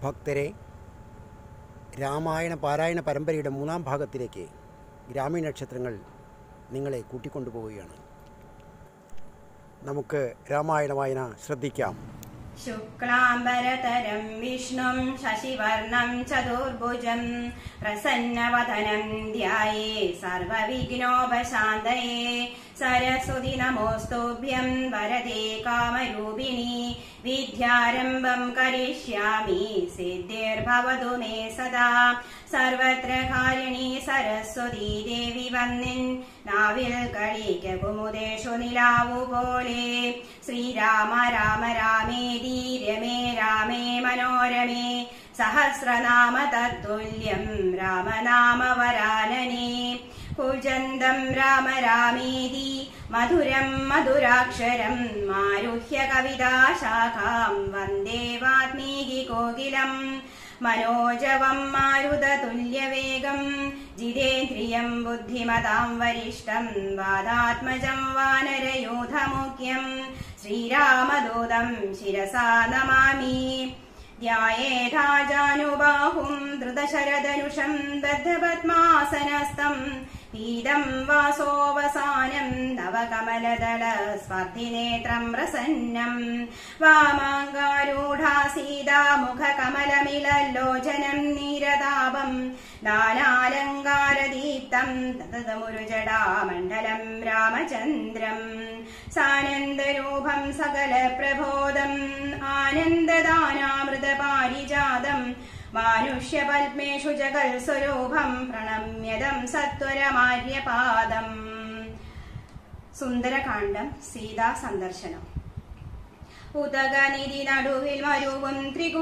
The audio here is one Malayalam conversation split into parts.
ഭക്തരെ രാമായണ പാരായണ പരമ്പരയുടെ മൂന്നാം ഭാഗത്തിലേക്ക് ഗ്രാമീണ നക്ഷത്രങ്ങൾ നിങ്ങളെ കൂട്ടിക്കൊണ്ടുപോവുകയാണ് നമുക്ക് രാമായണ വായന ശ്രദ്ധിക്കാം शुक्लाम्बरतरं विष्णुं शशिवर्णं चतुर्भुजं प्रसन्नवदनं ध्याये सर्वविघ्नोपशान्तये सरस्वति नमोऽस्तुभ्यं वरदे कामरूपिणि विद्यारम्भं करिष्यामि सिद्धिर्भवतु मे सदा സർവത്ര കാരിണി സരസ്വതി ദേവി വന്നിൻ നാവിൽ കളിക്ക കുമുദേഷു നിലാവു പോലെ ശ്രീരാമ രാമ രാമേതി രമേ രാമേ മനോരമേ സഹസ്രനാമ തത്തുല്യം രാമനാമ വരാനനെ കുജന്തം രാമ രാമേതി മധുരം മധുരാക്ഷരം മാരുഹ്യ കവിതാശാഖാം വന്ദേ വാത്മീകി കോകിലം മനോജവം മാരുതതുല്യവേഗം ജിതേന്ദ്രിയം ബുദ്ധിമതാം വരിഷ്ടം വാദാത്മജം വാനരയൂഥമുഖ്യം ശ്രീരാമദൂതം ശിരസാ നമാമി ധ്യായേധാജാനുബാഹും ധൃതശരധനുഷം ബദ്ധപത്മാസനസ്ഥം പീതം വാസോവസാനം നവകമലദള സ്പർദ്ധിനേത്രം പ്രസന്നം വാമാങ്കാരൂഢാ സീതാമുഖകമലമിലോചനം നീരതാപം ദാനാലങ്കാരദീപ്തം തതമുരുജടാമണ്ഡലം രാമചന്ദ്രം സാനന്ദരൂപം സകല പ്രബോധം ആനന്ദദാനാമൃതപാരിജാതം മാനുഷ്യപത്മേഷു ജഗൽ സ്വരൂപം പ്രണമ്യതം സത്വരമാര്യപാദം സുന്ദരകാന്ഡം സീതാ സന്ദർശനം ഉദകനിധി നടുവിൽ മരുവും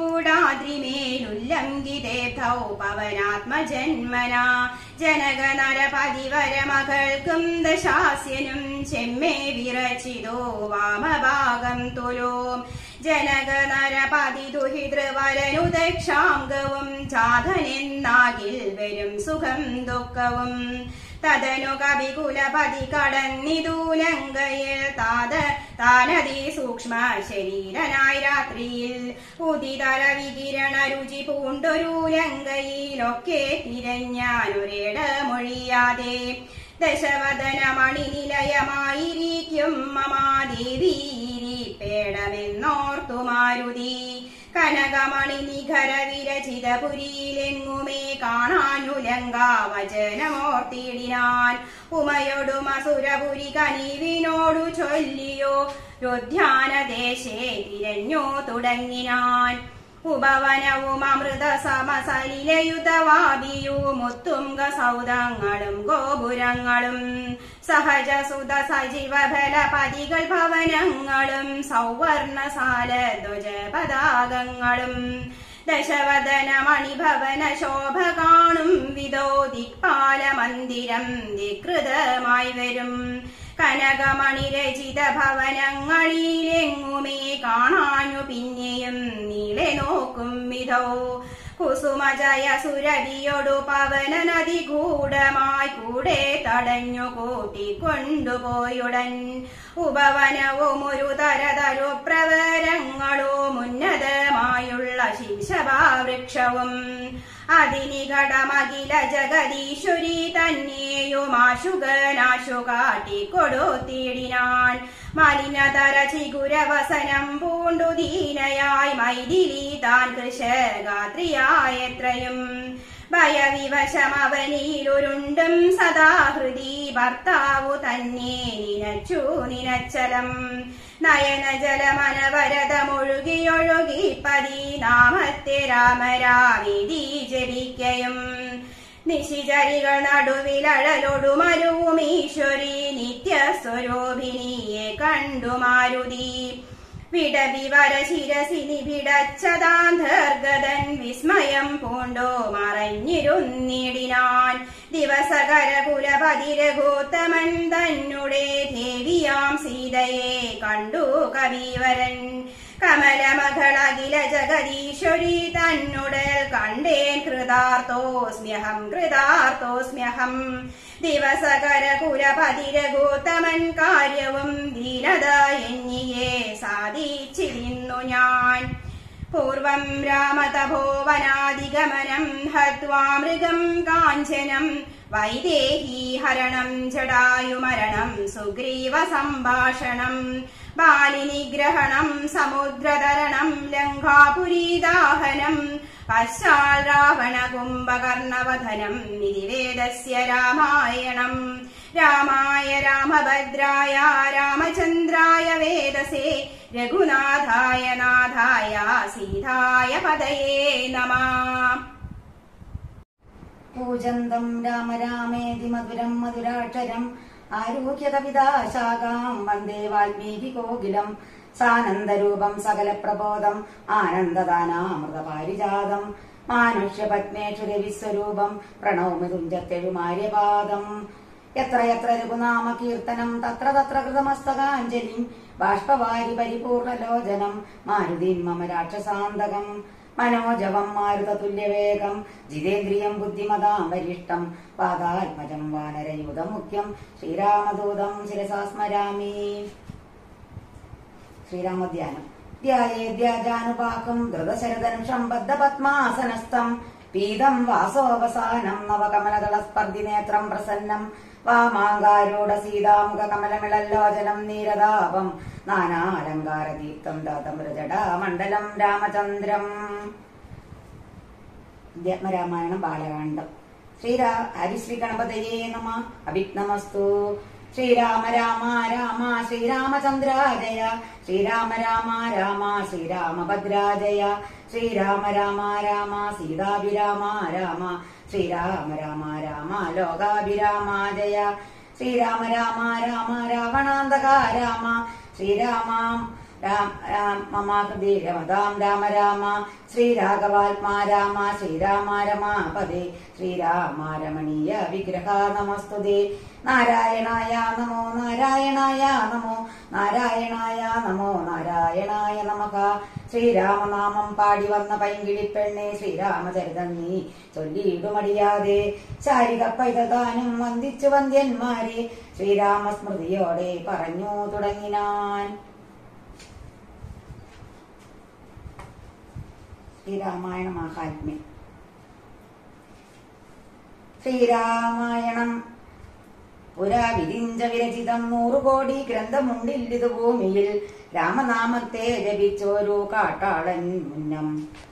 ത്രികൂടാദ്രിമേലുല്ലംഘിതേഭൗ പവനാത്മജന്മന ജനക നരപതിവര മകൾക്കും ദശാസ്യനും ചെമ്മേ വിറച്ചിതോ വാമഭാഗം തുലോ ജനക നരപതി ദുഹിതൃവരനു ദക്ഷാംഗവും ചാതനെന്നാകിൽ വരും സുഖം ദുഃഖവും തദനു കവികുലപതി കടന്നിതൂലങ്കയിൽ താത താനതി സൂക്ഷ്മ ശരീരനായി രാത്രിയിൽ ഉദിതര വികിരണ രുചി പൂണ്ടൊരു ലങ്കയിലൊക്കെ തിരഞ്ഞാനൊരേട മൊഴിയാതെ ദശവദന മണിനിലയമായിരിക്കും മമാദേവീരിപ്പേടമെന്നോർത്തു മാരുതി കനകമണി നിഖര വിരചിതപുരിയിലെങ്ങുമേ കാണാനുലങ്കാവചനമോർത്തിടിനാൻ ഉമയൊടു മസുരപുരി കനിവിനോടു ചൊല്ലിയോ രുദ്ധ്യാനദേശേ തിരഞ്ഞു തുടങ്ങിനാൻ ഉപവനവും അമൃത സമസലിലയുതവാദിയും മുത്തുംഗ സൗദങ്ങളും ഗോപുരങ്ങളും സഹജ സുത സജീവ ഫലപതികൾ ഭവനങ്ങളും സൗവർണസാല ധ്വജ പതാകങ്ങളും ദശവദന മണിഭവന ശോഭ കാണും വിധോ ദിക്പാല മന്ദിരം ധികൃതമായി വരും കനകമണി രചിത ഭവനങ്ങളിലെങ്ങുമേ കാണാനു പിന്നെയും നീളെ നോക്കും വിധോ കുസുമജയ സുരവിയൊടു പവന നദി ഗൂഢമായി കൂടെ തടഞ്ഞു കൂട്ടിക്കൊണ്ടുപോയുടൻ ഉപവനവും ഒരു തരതരു പ്രവരങ്ങളും ഉന്നതമായുള്ള ശിംശഭാവൃക്ഷവും അതിനികടമകില ജഗദീശ്വരി തന്നെയുമാശുകനാശു കാട്ടിക്കൊടുത്തിടിനാൻ മലിനതര ചിഗുരവസനം പൂണ്ടു ദീനയായി മൈഥിലി താൻ കൃഷഗാത്രിയായത്രയും ഭയവിവശമവനിയിലുരുണ്ടും സദാഹൃതി ഭർത്താവു തന്നെ നിനച്ചു നിനച്ചലം നയനജലമനവരതമൊഴുകിയൊഴുകി പതി നാമത്തെ രാമരാവിധി ജപിക്കയും നിശിചരികൾ നടുവിലഴലൊടു മരുവും ഈശ്വരി നിത്യസ്വരൂപിണിയെ കണ്ടു മാരുതി വിടവിവര ശിരസിനി വിടച്ചതാന്തർഗതൻ വിസ്മയം പൂണ്ടോ മറഞ്ഞിരുന്നിടിനാൻ ദിവസകര കുലപതി രഘുത്തമൻ തന്നെ ദേവിയാം സീതയെ കണ്ടു കവീവരൻ കമലമകളകില ജഗദീശ്വരി തന്നുടൽ കണ്ടേൻ കൃതാർത്ഥോസ്മ്യഹം കൃതാർത്ഥോസ്മ്യഹം ദിവസകര കുലപതിരഗോത്തമൻ കാര്യവും ദീനത എന്നിയെ സാധിച്ചിരുന്നു ഞാൻ പൂർവം രാമതപോവനാദിഗമനം ഹത്വാ മൃഗം കാഞ്ചനം വൈദേഹീ ഹരണം ജടായുമരണം സുഗ്രീവ സംഭാഷണം ബാലിനിഗ്രഹണം സമുദ്രതരണം ലങ്കാപുരീദാഹനം പശ്ചാൽ രാവണ കുംഭകർണവധനം ഇതി വേദസ്യ രാമായണം രാമായ രാമഭദ്രായ രാമചന്ദ്രായ വേദസേ രഘുനാഥായ നാഥായ സീതായ പതയേ നമ പൂജന്തം രാമ രാമേതി മധുരം മധുരാക്ഷരം ആരോഗ്യകവിതാശാഖാം വന്ദേ വാൽമീകി കോകിലം സാനന്ദരൂപം സകല പ്രബോധം ആനന്ദദാനാമൃത പാരിജാതം മാനുഷ്യപത്മേഷു രവിസ്വരൂപം പ്രണൗമി തുഞ്ചത്തെഴുമാര്യപാദം എത്ര എത്ര രഘുനാമ കീർത്തനം തത്ര തത്ര കൃതമസ്തകാഞ്ജലിം ബാഷ്പവാരി പരിപൂർണലോചനം മാരുതിൻ മമ രാക്ഷസാന്തകം മനോജവം മാരുതതുല്യവേഗം ജിതേന്ദ്രിയം ബുദ്ധിമതാം വരിഷ്ടം പാദാത്മജം വാനരയൂതം മുഖ്യം ശ്രീരാമദൂതം ശിരസാ സ്മരാമി ശ്രീരാമധ്യാനം ധ്യായേദ്യാജാനുപാകം ധൃതശരധനുഷം ബദ്ധപത്മാസനസ്ഥം പീതം വാസോവസാനം നവകമലദളസ്പർദ്ധി നേത്രം പ്രസന്നം വാമാങ്കാരൂഢ സീതാമുഖ കമലമിളല്ലോചനം നീരതാപം നാനാലങ്കാരദീപ്തം ദാതമൃജടാ മണ്ഡലം രാമചന്ദ്രം അധ്യാത്മരാമായണം ബാലകാണ്ഡം ശ്രീരാ ഹരിശ്രീ ഗണപതയേ നമ അഭിജ്ഞമസ്തു ശ്രീരാമ രാമ രാമ ശ്രീരാമചന്ദ്ര ജയ ശ്രീരാമ രാമ രാമ ശ്രീരാമഭദ്രാജയ ശ്രീരാമ രാമ രാമ സീതാഭിരാമ രാമ ശ്രീരാമ രാമ രാമ ലോകാഭിരാമ ജയ ശ്രീരാമ രാമ രാമ രാവണാന്തക രാമ ശ്രീരാമാം രാം രാം മമ ഹൃദയ രമതാം രാമ രാമ ശ്രീരാഘവാത്മാ രാമ ശ്രീരാമ രമാപദേ ശ്രീരാമ രമണീയ വിഗ്രഹ നമസ്തുതേ നാരായണായ നമോ നാരായണായ നമോ നാരായണായ നമോ നാരായണായ നമക ശ്രീരാമനാമം പാടി വന്ന പൈങ്കിളിപ്പെണ്ണെ ശ്രീരാമചരിതം നീ ചൊല്ലിയിടുമടിയാതെ ശാരിക പൈതദാനം വന്ദിച്ചു വന്ധ്യന്മാരെ ശ്രീരാമസ്മൃതിയോടെ പറഞ്ഞു തുടങ്ങിനാൻ ശ്രീരാമായണ മഹാത്മ്യം ശ്രീരാമായണം പുരാ വിരിഞ്ച വിരചിതം നൂറുകോടി ഗ്രന്ഥമുണ്ടില്ലിത് ഭൂമിയിൽ രാമനാമത്തെ ജപിച്ചോരു കാട്ടാളൻ മുന്നം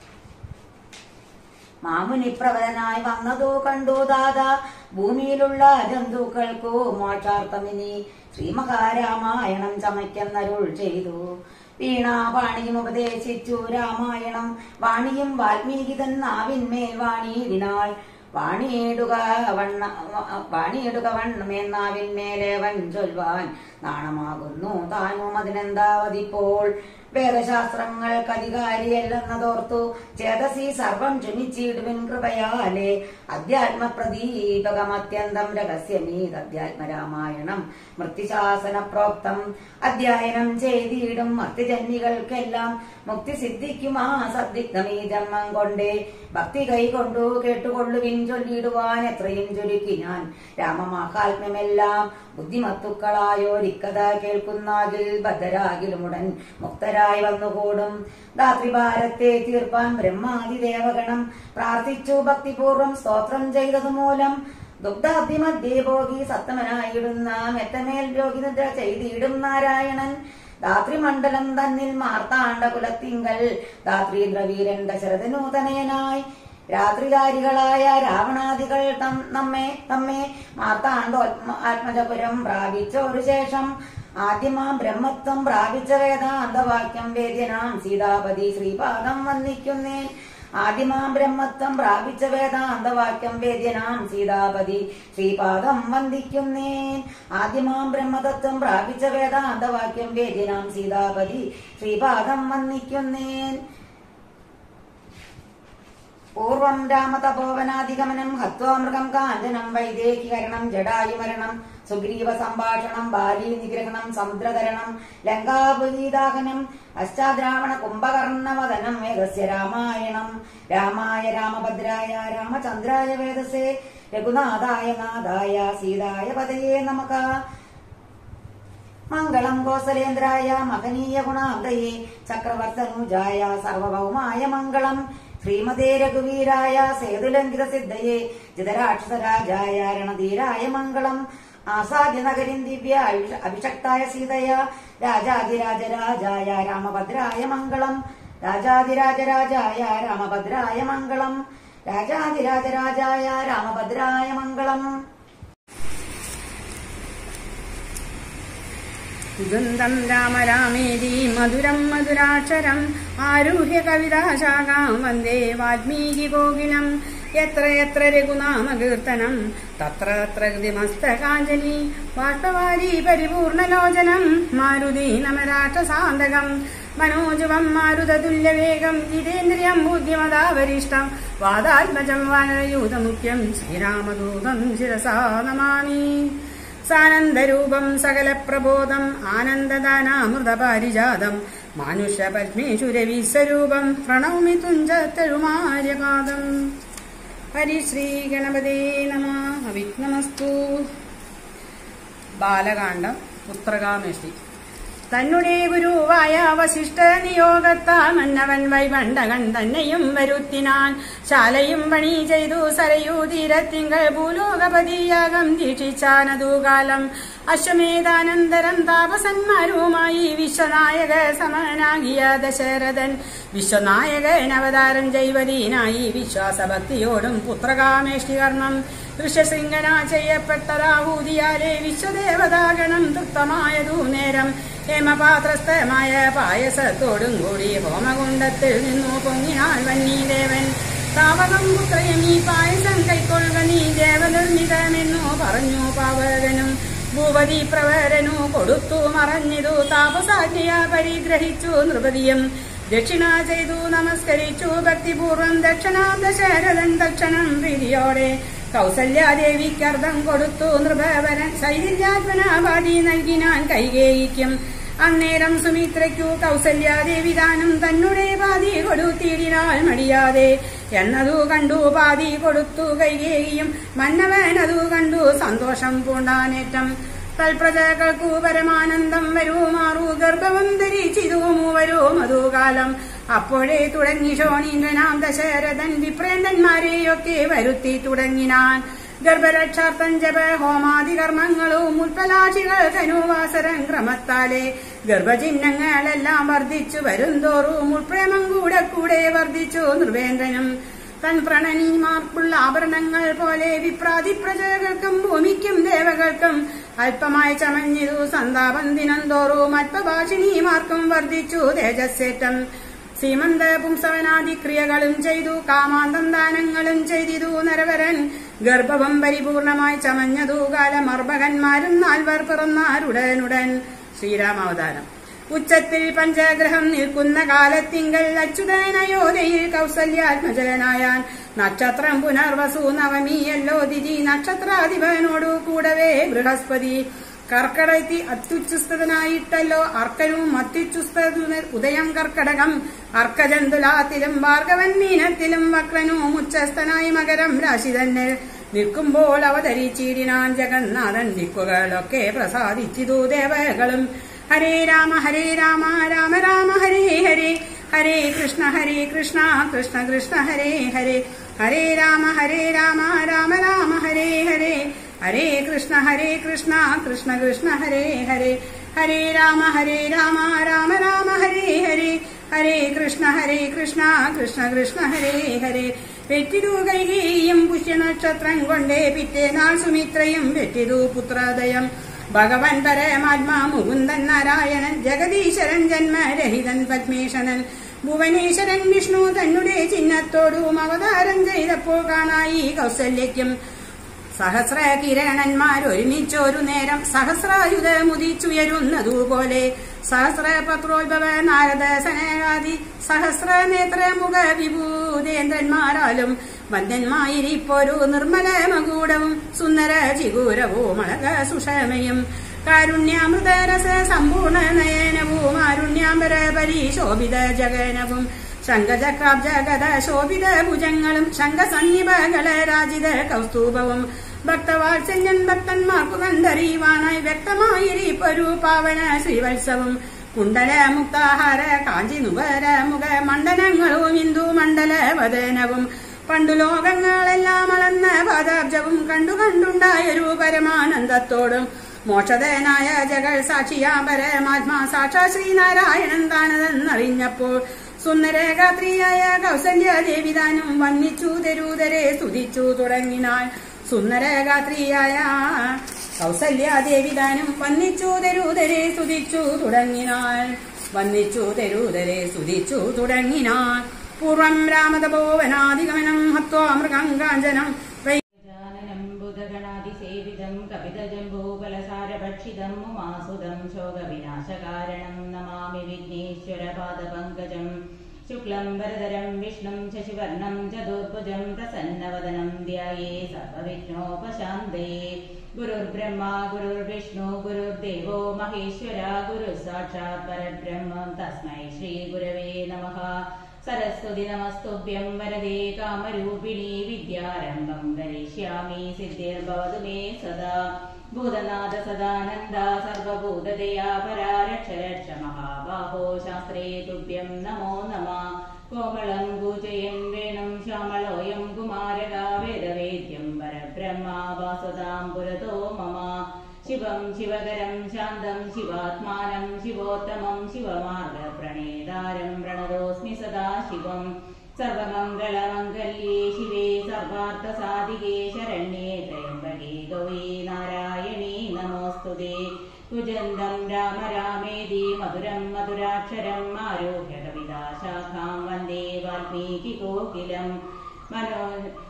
മാമുനി പ്രവരനായി വന്നതു കണ്ടു ദാദാ ഭൂമിയിലുള്ള ജന്തുക്കൾക്കു മോക്ഷാർത്ഥമിനി ശ്രീമഹാരാമായണം ചമയ്ക്കുന്നരുൾ ചെയ്തു വീണാപാണിയും ഉപദേശിച്ചു രാമായണം വാണിയും വാൽമീകി തൻ നാവിന്മേൽ വാണിയിടിനാൾ വാണിയിടുക വണ്ണ വാണിയിടുക വണ്ണമെന്നാവിന്മേലേവൻ ചൊൽവാൻ നാണമാകുന്നു താനും അതിനെന്താവതിപ്പോൾ വേദശാസ്ത്രങ്ങൾക്ക് അധികാരിയല്ലെന്നതോർത്തു ചേതസി സർവം ക്ഷമിച്ചിടുവിൻ കൃപയാലേ അധ്യാത്മപ്രദീപകം അത്യന്തം രഹസ്യമീത് അധ്യാത്മരാമായണം മൃത്യുശാസന പ്രോക്തം അധ്യയനം ചെയ്തിടും മർത്യജന്മികൾക്കെല്ലാം മുക്തി സിദ്ധിക്കുമാ സദ്ദിഗ്ധമീ ജന്മം കൊണ്ടേ ഭക്തി കൈകൊണ്ടു കേട്ടുകൊള്ളുവിൻ ചൊല്ലിടുവാൻ എത്രയും ചുരുക്കി ഞാൻ രാമമാഹാത്മ്യമെല്ലാം ബുദ്ധിമത്തുക്കളായോരിക്കഥ കേൾക്കുന്നാകിൽ ബദ്ധരാകിലുമുടൻ മുക്തരായി വന്നുകൂടും ധാത്രിഭാരത്തെ തീർപ്പാൻ ബ്രഹ്മാതിദേവഗണം പ്രാർത്ഥിച്ചു ഭക്തിപൂർവം സ്തോത്രം ചെയ്തതു മൂലം ദുഗ്ധാബ്ദിമധ്യേ ഭോഗി സത്തമനായിടുന്ന മെത്തമേൽ രോഗി നിദ്ര ചെയ്തിടും നാരായണൻ ധാത്രിമണ്ഡലം തന്നിൽ മാർത്താണ്ഡ കുലത്തിങ്കൽ ധാത്രീന്ദ്രവീരൻ ദശരഥനൂതനയനായി രാത്രികാരികളായ രാവണാദികൾ തം നമ്മെ തമ്മെ മാർത്താണ്ഡോ ആത്മജപുരം പ്രാപിച്ചൊരു ശേഷം ആദ്യമാം ബ്രഹ്മത്വം പ്രാപിച്ച വേദാന്തവാക്യം വേദ്യനാം സീതാപതി ശ്രീപാദം വന്ദിക്കുന്നേൻ ആദിമാം ബ്രഹ്മത്വം പ്രാപിച്ച വേദാന്തവാക്യം വേദ്യനാം സീതാപതി ശ്രീപാദം വന്ദിക്കുന്നേൻ ആദിമാം ബ്രഹ്മതത്വം പ്രാപിച്ച വേദാന്തവാക്യം വേദ്യനാം സീതാപതി ശ്രീപാദം വന്ദിക്കുന്നേൻ പൂർവം രാമതപോവനാധിഗമനം ഹത്വാ മൃഗം കാഞ്ചനം വൈദേഹികരണം ജടായുമരണം സുഗ്രീവ സംഭാഷണം ബാലി നിഗ്രഹണം സമുദ്രതരണം ലങ്കാപുരീദാഹനം പശ്ചാദ്രാവണ കുംഭകർണവദനം വേദസ്യ രാമായണം രാമായ രാമഭദ്രായ രാമചന്ദ്രായ വേദസേ രഘുനാഥായ നാഥായ സീതായ പതയേ നമക മംഗളം കോസലേന്ദ്രായ മഹനീയ ഗുണാബ്ദയെ ചക്രവർത്തനുജായ സർവഭൗമായ മംഗളം ശ്രീമതേ രഘുവീരായ സേതുലംഘിത സിദ്ധയെ ജിതരാക്ഷസരാജായ രണധീരായ മംഗളം ആസാദ്യ നഗരിൻ ദിവ്യ അഭിഷ- അഭിഷക്തായ സീതയ രാജാതിരാജരാജായ രാമഭദ്രായ മംഗളം രാജാതിരാജരാജായ രാമഭദ്രായ മംഗളം രാജാതിരാജരാജായ രാമഭദ്രായ മംഗളം കുദന്തം രാമ രാമേതി മധുരം മധുരാക്ഷരം ആരുഹ്യ കവിതാശാഖാം വന്ദേ വാൽമീകി കോകിലം എത്ര എത്ര രഘുനാമകീർത്തനം തത്ര തത്ര കൃതിമസ്തകാഞ്ജലി ബാഷ്പവാരി പരിപൂർണലോചനം മാരുതി നമരാക്ഷസാന്തകം മനോജുവം മാരുതതുല്യവേഗം ജിതേന്ദ്രിയം ബുദ്ധിമതാവരിഷ്ടം വാദാത്മജം വാനരയൂതമുഖ്യം ശ്രീരാമദൂതം ശിരസാ നമാമി സാനന്ദരൂപം സകലപ്രബോധം ആനന്ദദാനാമൃതപാരിജാതം മാനുഷ പത്മേഷു രവിസ്വരൂപം പ്രണൗമി തുഞ്ചത്തഴുമാര്യപാദം ഹരിശ്രീ ഗണപതേ നമ അവിഘ്നമസ്തു ബാലകാന്ഡം പുത്രകാമേഷ്ടി തന്നെ ഗുരുവായ വസിഷ്ഠ നിയോഗത്താൽ മന്നവൻ വൈവണ്ടകൻ തന്നെയും വരുത്തിനാൻ ശാലയും പണി ചെയ്തു സരയൂ തീരത്തിങ്കൾ ഭൂലോകപതിയാകം ദീക്ഷിച്ചാനതുകാലം അശ്വമേധാനന്തരം താപസന്മാരുമായി വിശ്വനായക സമനാകിയ ദശരഥൻ വിശ്വനായകൻ അവതാരം ജൈവതീനായി വിശ്വാസഭക്തിയോടും പുത്രകാമേഷ്ടികർണം ഋഷ്യശൃംഖല ചെയ്യപ്പെട്ടതാഹൂതിയാലെ വിശ്വദേവതാഗണം തൃപ്തമായതു നേരം ഹേമപാത്രസ്ഥമായ പായസത്തോടും കൂടി ഹോമകുണ്ടത്തിൽ നിന്നു പൊങ്ങിനാൾ വന്നീദേവൻ താവകം പുത്രയും ഈ പായസം കൈക്കൊള്ളുക നീ ദേവനിർമ്മിതമെന്നു പറഞ്ഞു പാവകനും ഭൂപതി പ്രവരനു കൊടുത്തു മറഞ്ഞിതു താപസാജ്ഞയ പരിഗ്രഹിച്ചു നൃപതിയും ദക്ഷിണ ചെയ്തു നമസ്കരിച്ചു ഭക്തിപൂർവം ദക്ഷണാം ദശരഥൻ ദക്ഷണം പ്രീതിയോടെ കൗസല്യാദേവിക്കർദ്ധം കൊടുത്തു നൃപവരൻ ശൈലില്യാത്മനാപാതി നൽകിനാൻ കൈകേയിക്കും അന്നേരം സുമിത്രയ്ക്കു കൗസല്യാദേവി ദാനം തന്നെ പാതി കൊടുത്തിടിനാൾ മടിയാതെ എന്നതു കണ്ടു പാതി കൊടുത്തു കൈകേയും മന്നവൻ അതു കണ്ടു സന്തോഷം പൂണ്ടാനേറ്റം തൽപ്രജകൾക്കു പരമാനന്ദം വരൂ മാറൂ ഗർഭവം ധരിച്ചിതു മൂവരൂ മധുകാലം അപ്പോഴേ തുടങ്ങി ശോണീന്ദ്രനാം ദശരഥൻ വിപ്രേന്ദന്മാരെയൊക്കെ വരുത്തി തുടങ്ങിനാൻ ഗർഭരക്ഷാർത്ഥം ജപ ഹോമാദി കർമ്മങ്ങളും ഉൽപ്പലാക്ഷികൾ ധനുവാസരം ക്രമത്താലെ ഗർഭചിഹ്നങ്ങളെല്ലാം വർദ്ധിച്ചു വരുംതോറും ഉൾപ്രേമം കൂടെ കൂടെ വർദ്ധിച്ചു നൃവേന്ദ്രനും തൻ പ്രണനീമാർക്കുള്ള ആഭരണങ്ങൾ പോലെ വിപ്രാതി പ്രജകൾക്കും ഭൂമിക്കും ദേവകൾക്കും അല്പമായി ചമഞ്ഞിതു സന്താപം ദിനം തോറും അല്പഭാഷിണിമാർക്കും വർദ്ധിച്ചു തേജസ്സേറ്റം സീമന്ത പുംസവനാദി ക്രിയകളും ചെയ്തു കാമാന്തം ദാനങ്ങളും ചെയ്തിതു നരവരൻ ഗർഭവം പരിപൂർണമായി ചമഞ്ഞതു കാലമർഭകന്മാരും നാൽവർ പിറന്നാരുടനുടൻ ശ്രീരാമാവതാരം ഉച്ചത്തിൽ പഞ്ചഗ്രഹം നിൽക്കുന്ന കാലത്തിങ്കൽ അച്യുതനയോധയിൽ കൗസല്യാത്മജനായാൻ നക്ഷത്രം പുനർവസു നവമിയല്ലോ ദിജി നക്ഷത്രാധിപനോടു കൂടവേ ബൃഹസ്പതി കർക്കടത്തി അത്യുച്ഛസ്ഥനായിട്ടല്ലോ അർക്കനും അത്യുച്ഛസ്ഥ ഉദയം കർക്കടകം അർക്കജന്തുലാത്തിലും ഭാർഗവൻ മീനത്തിലും വക്രനും ഉച്ചസ്ഥനായി മകരം രാശി തന്നെ നിൽക്കുമ്പോൾ അവതരിച്ചിടിനാൻ ജഗന്നാഥൻ ദിക്കുകളൊക്കെ പ്രസാദിച്ചിതു ദേവകളും ഹരേ രാമ ഹരേ രാമ രാമ രാമ ഹരേ ഹരേ ഹരേ കൃഷ്ണ ഹരേ കൃഷ്ണ കൃഷ്ണ കൃഷ്ണ ഹരേ ഹരേ ഹരേ രാമ ഹരേ രാമ രാമ രാമ ഹരേ ഹരേ ഹരേ കൃഷ്ണ ഹരേ കൃഷ്ണ കൃഷ്ണ കൃഷ്ണ ഹരേ ഹരേ ഹരേ രാമ ഹരേ രാമ രാമ രാമ ഹരേ ഹരേ ഹരേ കൃഷ്ണ ഹരേ കൃഷ്ണ കൃഷ്ണ കൃഷ്ണ ഹരേ ഹരേ വെറ്റിതു കൈകേയും പുഷ്യനക്ഷത്രം കൊണ്ടേ പിറ്റേനാൾ സുമിത്രയും വെറ്റിതു പുത്രോദയം ഭഗവൻ പരമാത്മാ മുകുന്ദൻ നാരായണൻ ജഗദീശ്വരൻ ജന്മരഹിതൻ പത്മേശനൻ ഭുവനേശ്വരൻ വിഷ്ണു തന്നെ ചിഹ്നത്തോടും അവതാരം ചെയ്തപ്പോൾ കാണായി കൗസല്യയ്ക്കും സഹസ്ര കിരണന്മാരൊരുമിച്ചൊരു നേരം സഹസ്രായുധമുദിച്ചുയരുന്നതുപോലെ സഹസ്രപത്രോത്ഭവ നാരദ സനകാദി സഹസ്രനേത്രമുഖ വിഭൂതേന്ദ്രന്മാരാലും വന്യന്മായിരിപ്പൊരു നിർമ്മല മകൂടവും സുന്ദര ചിഗൂരവും അളക സുഷമയും കാരുണ്യാമൃതരസ സമ്പൂർണ്ണ നയനവും ആരുണ്യാംബര പരിശോഭിത ജഗനവും ശംഖചക്രാബ്ജഗത ശോഭിത ഭുജങ്ങളും ശംഖസന്നിഭകള രാജിത കൗസ്തൂഭവും ഭക്തവാത്സല്യൻ ഭക്തന്മാർക്കു കണ്ടറിയുവാനായി വ്യക്തമായിരിപ്പൊരു പാവന ശ്രീവത്സവം കുണ്ടല മുക്താഹാര കാഞ്ചി നുകര മുഖ മണ്ഡലങ്ങളും ഹിന്ദു മണ്ഡല വദനവും പണ്ടു ലോകങ്ങളെല്ലാം അളന്ന പാദാബ്ജവും കണ്ടു കണ്ടുണ്ടായൊരു പരമാനന്ദത്തോടും മോക്ഷതനായ ജഗൽ സാക്ഷിയാ പരമാത്മാ സാക്ഷാ ശ്രീനാരായണൻ താനതെന്നറിഞ്ഞപ്പോൾ സുന്ദരഗാത്രിയായ കൗസല്യ ദേവിതാനും വന്നിച്ചു തെരൂതരെ സ്തുതിച്ചു തുടങ്ങിനാൾ സുന്ദരഗാത്രിയായ കൗസല്യ ദേവിതാനും വന്നിച്ചു തെരൂതരെ സ്തുതിച്ചു തുടങ്ങിനാൾ വന്നിച്ചു തെരൂതരെ സ്തുതിച്ചു തുടങ്ങിനാൾ പൂർവം രാമതപോവനാദിഗമനം ഹത്വാ മൃഗം കാഞ്ചനം വൈ ഗജാനനം ബുധഗണാതിസേവിതം കപിതജംബൂഫലസാരഭക്ഷിതം ഉമാസുതം ശോകവിനാശകാരണം നമാമി വിഘ്നേശ്വരപാദപങ്കജം ശുക്ലം വരദരം വിഷ്ണും ശശിവർണം ചതുർഭുജം പ്രസന്നവദനം ധ്യായേ സർവവിഘ്നോപശാന്തേ ഗുരുർബ്രഹ്മ ഗുരുർവിഷ്ണു ഗുരുർദേവോ മഹേശ്വര ഗുരു സാക്ഷാത് പരബ്രഹ്മം തസ്മൈ ശ്രീ ഗുരവേ നമഃ സരസ്വതി നമസ്തുഭ്യം വരദേ കാമരൂപിണി വിദ്യാരംഭം കരിഷ്യാമി സിദ്ധിർഭവതു മേ സദാ ഭൂതനാഥ സദാനന്ദ സർവഭൂതദയാ പരാരക്ഷ രക്ഷ മഹാബാഹോ ശാസ്ത്രേ തുഭ്യം നമോ നമ കോമളം പൂജയൻ വേണം ശ്യാമളോയം കുമാരക വേദവേദ്യം പരബ്രഹ്മ വാസുതാം പുരതോ മമ ശിവം ശിവകരം ശാന്തം ശിവാത്മാനം ശിവോത്തമം ശിവമാർഗ പ്രണേതാരം പ്രണതോസ്മി സദാ ശിവം സർവമംഗളമംഗല്യേ ശിവേ സർവാർത്ഥസാധികേ ശരണ്യേ ത്രയംബകേ ഗൗരീ നാരായണീ നമോസ്തുതേ കുജന്തം രാമ രാമേതി മധുരം മധുരാക്ഷരം ആരോഹ്യ കവിതാശാഖാം വന്ദേ വാൽമീകി കോകിലം മനോ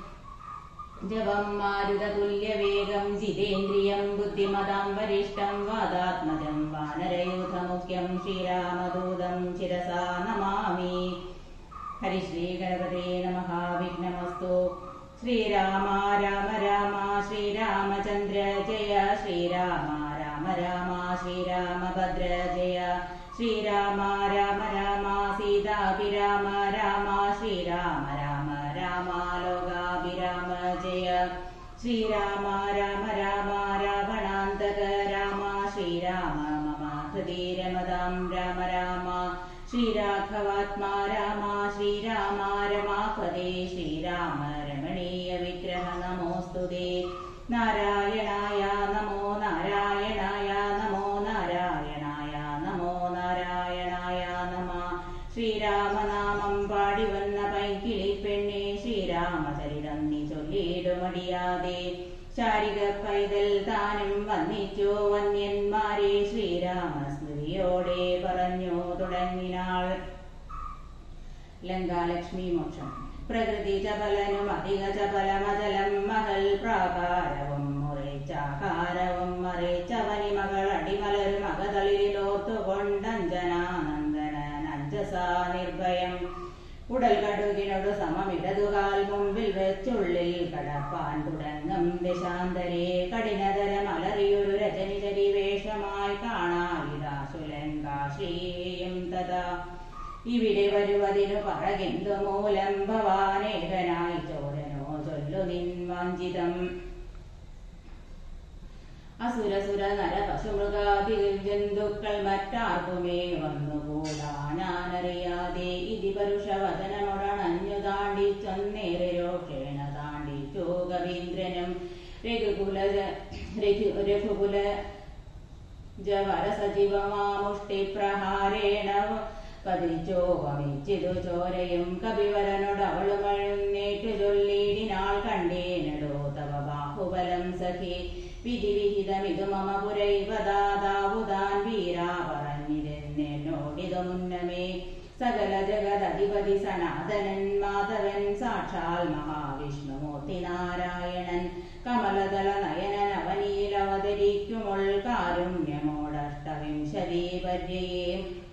ജപം മാരുതതുല്യവേഗം ജിതേന്ദ്രിയം ബുദ്ധിമതാം വരിഷ്ടം വാദാത്മജം വാനരയൂഥമുഖ്യം ശ്രീരാമദൂതം ശിരസാ നമാമി ഹരിശ്രീ ഗണപതേ നമഃ വിഘ്നമസ്തു ശ്രീരാമ രാമ രാമ ശ്രീരാമചന്ദ്ര ജയ ശ്രീരാമ രാമ രാമ ശ്രീരാമഭദ്ര ജയ ശ്രീരാമ രാമ രാമ സീതാഭിരാമ രാമ ശ്രീരാമ രാമ രാമ ലോകാഭിരാമ ജയ ശ്രീരാമ രാമ രാമ രാവണാന്തക രാമ ശ്രീരാമ മമ ഹൃദി രമതാം രാമ രാമ ശ്രീരാഘവാത്മാ രാമ ശ്രീരാമ രമാപദേ ശ്രീരാമ രമണീയ വിഗ്രഹ നമോസ്തുതേ നാരായണായ നമോ നാരായണായ നമോ നാരായണായ നമോ നാരായണായ നമ ശ്രീരാമനാമം പാടി വന്ന പൈക്കിളി പെണ്ണെ ശ്രീരാമചരിതം നീ ചൊല്ലിയിടുമടിയാതെ ശാരിക പൈതൽ താനും വന്നിച്ചു വന്യന്മാരെ ശ്രീരാമ സ്മൃതിയോടെ പറഞ്ഞു തുടങ്ങിനാൾ ലങ്കാലക്ഷ്മി മോക്ഷം പ്രകൃതി ചപലനും അധിക ചപലമചലം മകൾ പ്രാകാരവും മുറിച്ചാകാരവും മറിച്ചവനി മകൾ അടിമലരും അകതളിരിലോത്തുകൊണ്ടഞ്ജനാനന്ദന നഞ്ചസ നിർഭയം ഉടൽ കടുകിനോട് സമമിടതുകാൽ മുമ്പിൽ വെച്ചുള്ളിൽ കടപ്പാൻ തുടങ്ങും ദിശാന്തരെ കഠിനതര മലറിയൊരു രജനിചരി വേഷമായി കാണായിതാശുലൻ കാശിയും തഥാ ഇവിടെ വരുവതിനു പറകെന്തു മൂലം ഭവാനേകനായി ചോരനോ ചൊല്ലു നിൻ വഞ്ചിതം അസുരസുര നര പശുമൃഗാദി ജന്തുക്കൾ മറ്റാർക്കുമേ വന്നുകൂടാ ഞാനറിയാതെ ഇതി പരുഷവചനമൊടണഞ്ഞു താണ്ടി ചൊന്നേറെ രോഷേണ താണ്ടിച്ചു കവീന്ദ്രനും രഘുകുല രഘു രഘുകുല ജവര സജീവമാമുഷ്ടി പ്രഹാരേണ പതിച്ചോ വമിച്ചിതു ചോരയും കപിവരനോട് അവളും എഴുന്നേറ്റു ചൊല്ലിടിനാൾ കണ്ടേനടോ തവ ബാഹുബലം സഖി വിധി വിഹിതമിതു മമ പുരൈവദാതാവുതാൻ വീരാ പറഞ്ഞിരുന്നോടിതു മുന്നമേ സകല ജഗദധിപതി സനാതനൻ മാധവൻ സാക്ഷാൽ മഹാവിഷ്ണുമൂർത്തി നാരായണൻ കമലദള നയനൻ അവനിയിൽ അവതരിക്കുമുൾ കാരുണ്യമോടഷ്ടവിംശതി പര്യയേ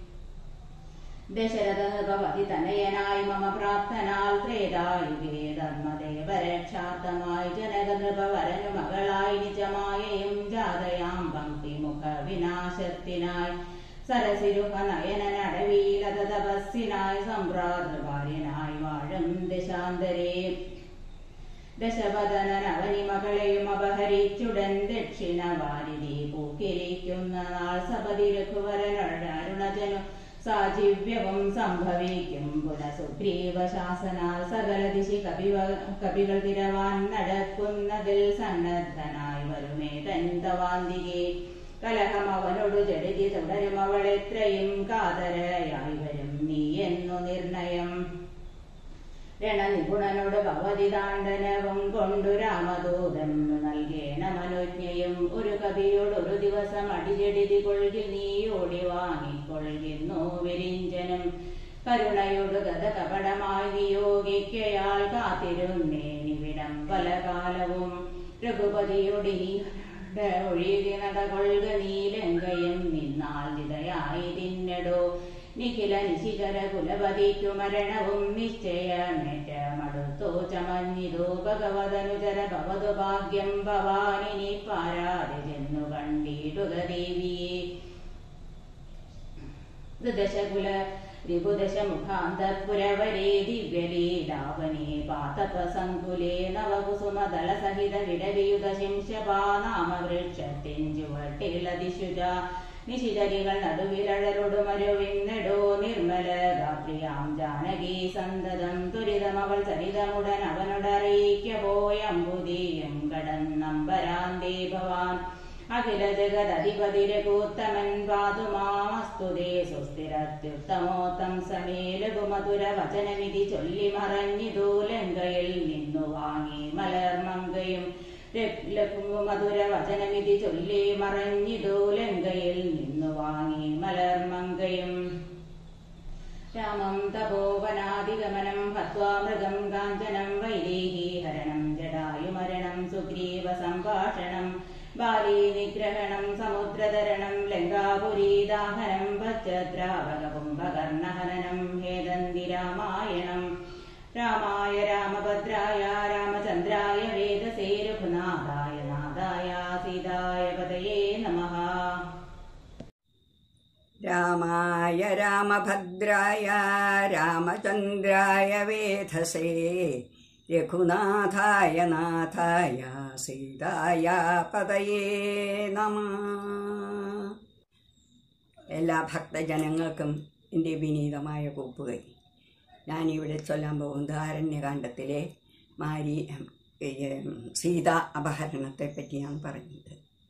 ദശരഥ നിർഭവതി തനയനായി മമ പ്രാപ്തനാൽ ത്രേതായുഗേ ധർമ്മദേവരക്ഷാർത്ഥമായി ജനക നൃപവരനു മകളായി നിജമായയും ജാതയാം പങ്ക്തിമുഖ വിനാശത്തിനായി സരസിരുഹ നയനനടവിയിലത തപസ്സിനായി സമ്പ്രാതൃഭാര്യനായി വാഴും ദിശാന്തരേ ദശപതനൻ അവനി മകളെയും അപഹരിച്ചുടൻ ദക്ഷിണ വാരിധി പൂക്കിരിക്കുന്ന നാൾ സപതി രഘുവരനരുണജനു സാജീവ്യവും സംഭവിക്കും പുനഃസുഗ്രീവ ശാസനാൽ സകല ദിശി കപിവ കപികൾ തിരവാൻ നടക്കുന്നതിൽ സന്നദ്ധനായി വരുമേ തന്തവാന്തികെ കലഹം അവനോടു ജഡിതി തുടരും അവൾ എത്രയും കാതരയായി വരും നീ എന്നു നിർണയം രണനിപുണനോട് ഭവതി താണ്ഡനവും കൊണ്ടു രാമദൂതം നൽകേണ മനോജ്ഞയും ഒരു കവിയോട് ഒരു ദിവസം അടിചെടിതി കൊഴുകി നീ ഓടി വാങ്ങിക്കൊള്ളുന്നു വിരിഞ്ചനും കരുണയോട് ഗത കപടമായി നിയോഗിക്കയാൾ കാത്തിരുന്നേനിവിടം പല കാലവും രഘുപതിയോടിനി ഒഴുകി നടകൊള്ളുക നീലങ്കയും നിന്നാൽ നിതയായി തിന്നടോ നിഖില നിശികര കുലപതിക്കു മരണവും നിശ്ചയമേറ്റമടുത്തോ ചമഞ്ഞിതോ ഭഗവതനുചര ഭവതു ഭാഗ്യം ഭവാനിനി പാരാതെ ചെന്നു കണ്ടിടുക ദേവിയെ ദശകുല ത്രിപുദശ മുഖാന്തപുരവരേ ദിവ്യലീലാവനേ പാതപസങ്കുലേ നവകുസുമദള സഹിത വിടവിയുത ശിംശപാ നാമവൃക്ഷത്തിൻ ചുവട്ടിലതിശുജ നിശിചരികൾ നടുവിലഴലൊടുമരുവിന്നെടോ നിർമ്മല ഗാത്രിയാം ജാനകി സന്തതം ദുരിതമവൾ ചരിതമുടൻ അവനോടറിയിക്ക പോയമ്പുതിയും കടന്നമ്പരാന്തേ ഭവാൻ അഖില ജഗദധിപതി രഘൂത്തമൻ പാതുമാമസ്തുതേ സുസ്ഥിരത്യുത്തമോത്തം സമേ ലഘുമധുര വചനമിതി ചൊല്ലി മറഞ്ഞിതു ലങ്കയിൽ നിന്നു വാങ്ങി മലർമങ്കയും ലഘുമധുര വചനമിതി ചൊല്ലി മറഞ്ഞിതു ലങ്കയിൽ നിന്നു വാങ്ങി മലർമങ്കയും രാമം തപോവനാദിഗമനം ഹത്വാ മൃഗം കാഞ്ചനം വൈദേഹി ഹരണം ജടായുമരണം സുഗ്രീവ സംഭാഷണം ബാലീ നിഗ്രഹണം സമുദ്രതരണം ലങ്കാപുരീദാഹനം പശ്ചദ്രാവകുംഭകർണഹനനം ഹേദന്തി രാമായണം രാമായ രാമഭദ്രായ രാമചന്ദ്രായ വേദസേ രഘുനാഥായ നാഥായ സീതായ പതയേ നമഃ രാമായ രാമഭദ്രായ രാമചന്ദ്രായ വേധസേ രഘുനാഥായ നാഥായ സീതായ പതയേ നമ എല്ലാ ഭക്തജനങ്ങൾക്കും എൻ്റെ വിനീതമായ കൂപ്പുകൈ ഞാനിവിടെ ചൊല്ലാൻ പോകുന്നത് അരണ്യകാന്ഡത്തിലെ മാരി ഏ, സീത അപഹരണത്തെ പറ്റിയാണ് പറഞ്ഞത്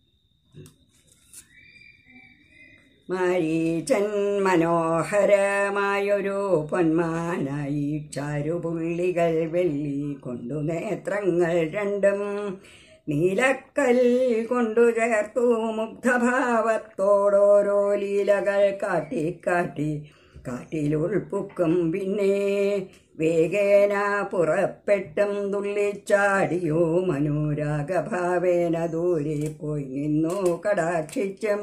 മാരീചൻ മനോഹരമായൊരു പൊന്മാനായി ചാരുപുള്ളികൾ വെള്ളി കൊണ്ടു നേത്രങ്ങൾ രണ്ടും നീലക്കൽ കൊണ്ടു ചേർത്തു മുഗ്ധഭാവത്തോടോരോ ലീലകൾ കാട്ടി കാട്ടി കാട്ടിലുൾപ്പുക്കും പിന്നെ വേഗേന പുറപ്പെട്ടും തുള്ളിച്ചാടിയോ മനോരാഗഭാവേന ദൂരെ പോയി നിന്നു കടാക്ഷിച്ചും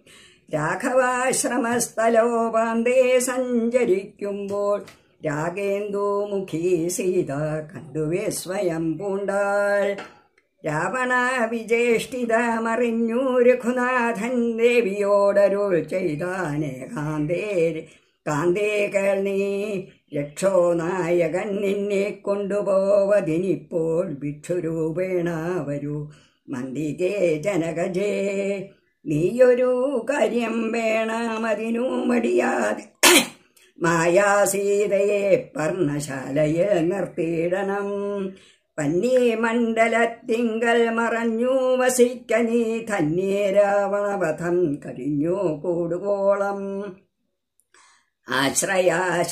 രാഘവാശ്രമസ്ഥലോപാന്തേ സഞ്ചരിക്കുമ്പോൾ രാഗേന്ദുമുഖി സീത കണ്ടുവേ സ്വയം പൂണ്ടാൾ രാവണ വിജേഷ്ടിതമറിഞ്ഞു രഘുനാഥൻ ദേവിയോടരുൾ ചെയ്താനേ കാന്തേ കാന്തേകൾ നീ രക്ഷോ നായകൻ നിന്നെ കൊണ്ടുപോവതിനിപ്പോൾ ഭിക്ഷുരൂപേണ വരൂ മന്ദികേ ജനകജേ നീയൊരു കാര്യം വേണമതിനു മടിയാതെ മായാസീതയെ പർണശാലയിൽ നിർത്തിയിടണം പന്നീ മണ്ഡലത്തിങ്കൽ മറഞ്ഞു വസിക്ക നീ ധന്യേ രാവണവധം കഴിഞ്ഞു കൂടുവോളം ആശ്രയ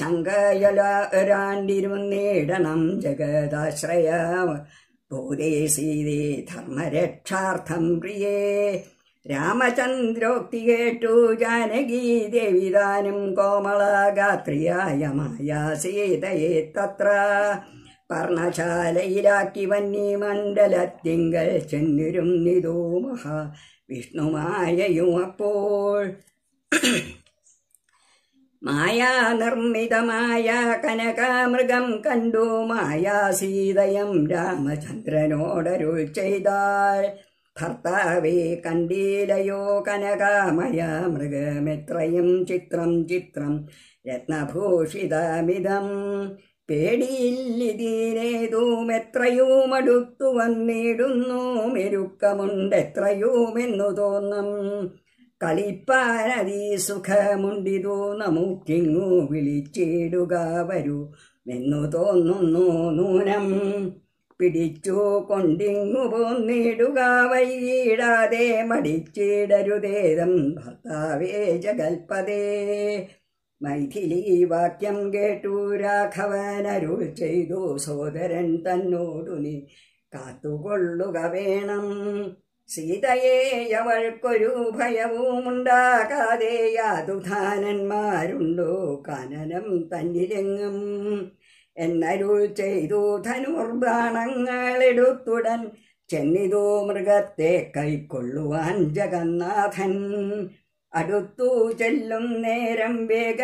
ശങ്കയലാണ്ടിരുന്നേടണം ജഗദാശ്രയ ഭൂതേ സീതേ ധർമ്മരക്ഷാർത്ഥം പ്രിയേ രാമചന്ദ്രോക്തി കേട്ടു ജാനകി ദേവിദാനം കോമളഗാത്രിയായ മായ സീതയെ തത്ര പർണശാലയിലാക്കി വന്നി മണ്ഡലത്തിങ്കൽ ചെന്നിരുന്നിതോ മഹാ വിഷ്ണുമായയും അപ്പോൾ മായാനിർമ്മിതമായ കനകമൃഗം കണ്ടു മായാസീതയം രാമചന്ദ്രനോടരുൾ ചെയ്താൽ ഭർത്താവേ കണ്ടീലയോ കനകാമയ മൃഗമെത്രയും ചിത്രം ചിത്രം രത്നഭൂഷിതമിതം പേടിയില്ലിതീരേതും എത്രയും അടുത്തു വന്നിടുന്നു മെരുക്കമുണ്ടെത്രയുമെന്നു തോന്നും കളിപ്പാനതീ സുഖമുണ്ടിതു നമുക്കിങ്ങു വിളിച്ചിടുക വരൂ എന്നു തോന്നുന്നു നൂനം പിടിച്ചു കൊണ്ടിങ്ങു പോന്നിടുക വൈകിടാതെ മടിച്ചിടരുതേതം ഭർത്താവേ ജഗൽപദേ മൈഥിലി വാക്യം കേട്ടു രാഘവൻ അരുൾ ചെയ്തു സോദരൻ തന്നോടു നീ കാത്തുകൊള്ളുക വേണം സീതയെ അവൾക്കൊരു ഭയവുമുണ്ടാകാതെ യാതുധാനന്മാരുണ്ടോ കാനനം തന്നിലെങ്ങും എന്നരുൾ ചെയ്തു ധനുർബാണങ്ങളെടുത്തുടൻ ചെന്നിതു മൃഗത്തെ കൈക്കൊള്ളുവാൻ ജഗന്നാഥൻ അടുത്തു ചെല്ലും നേരം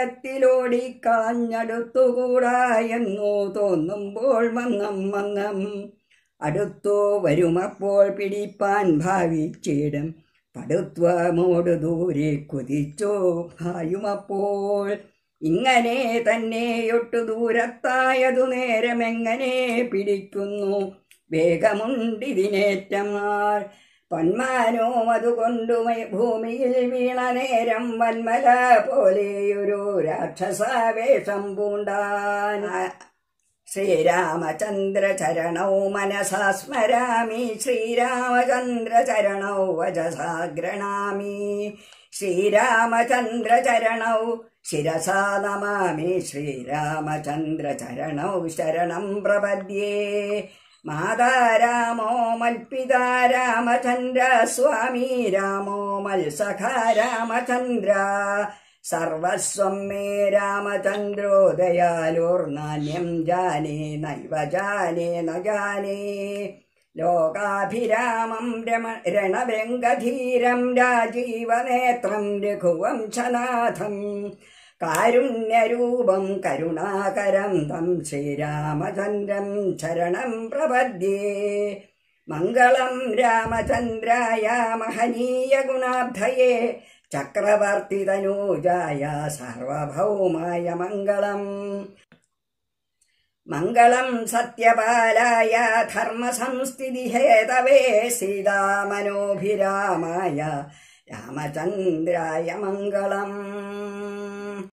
വേഗത്തിലോടിക്കളഞ്ഞടുത്തുകൂടാ എന്നു തോന്നുമ്പോൾ മന്നം മന്നം അടുത്തു വരുമപ്പോൾ പിടിപ്പാൻ ഭാവിച്ചിടും പടുത്വമോട് ദൂരെ കുതിച്ചു ഭായുമപ്പോൾ ഇങ്ങനെ തന്നെയൊട്ടു ദൂരത്തായതു നേരമെങ്ങനെ പിടിക്കുന്നു വേഗമുണ്ടിതിനേറ്റമാൾ പൊന്മാനോ അതുകൊണ്ടു ഭൂമിയിൽ വീണ നേരം വന്മല പോലെയൊരു രാക്ഷസാവേഷം പൂണ്ടാൻ ശ്രീരാമചന്ദ്ര ചരണൗ മനസാ സ്മരാമി ശ്രീരാമചന്ദ്ര ചരണൗ വചസാ ഗൃണാമി ശ്രീരാമചന്ദ്ര ചരണൗ ശിരസാ നമാമി ശ്രീരാമചന്ദ്ര ചരണൗ ശരണം പ്രപദ്യേ മാതാ രാമോ മൽപിതാ രാമചന്ദ്ര സ്വാമി രാമോ മത്സഖാ രാമചന്ദ്ര സർവസ്വം മേ രാമചന്ദ്രോ ദയാലോർനാന്യം ജാനേ നൈവ ജാനേ ന ജാനേ ലോകാഭിരാമം രമ രണരംഗധീരം രാജീവനേത്രം രഘുവംശനാഥം കാരുണ്യരൂപം കരുണാകരം തം ശ്രീരാമചന്ദ്രം ശരണം പ്രപദ്യേ മംഗളം രാമചന്ദ്രായ മഹനീയ ഗുണാബ്ധയേ ചക്രവർത്തിതനൂജായ സാർവഭൗമായ മംഗളം മംഗളം സത്യപാലായ ധർമ്മസംസ്ഥിതി ഹേതവേ സീതാമനോഭിരാമായ രാമചന്ദ്രായ മംഗളം